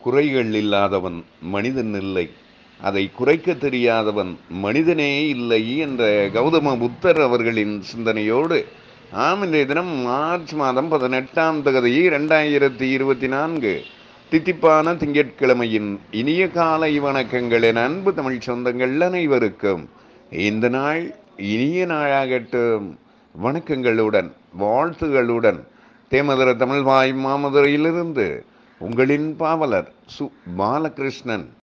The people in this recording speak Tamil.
குறைகள் இல்லாதவன் மனிதன் இல்லை அதை குறைக்க தெரியாதவன் மனிதனே இல்லை என்ற கௌதம புத்தர் அவர்களின் சிந்தனையோடு ஆம் இன்றைய தினம் மார்ச் மாதம் பதினெட்டாம் தகுதி இரண்டாயிரத்தி இருபத்தி நான்கு தித்திப்பான திங்கட்கிழமையின் இனிய காலை வணக்கங்கள் என அன்பு தமிழ் சொந்தங்கள் அனைவருக்கும் இந்த நாள் இனிய நாளாகட்டும் வணக்கங்களுடன் வாழ்த்துகளுடன் தேமதுர தமிழ்வாய் மாமதுரையிலிருந்து உங்களின் பாவலர் சு பாலகிருஷ்ணன்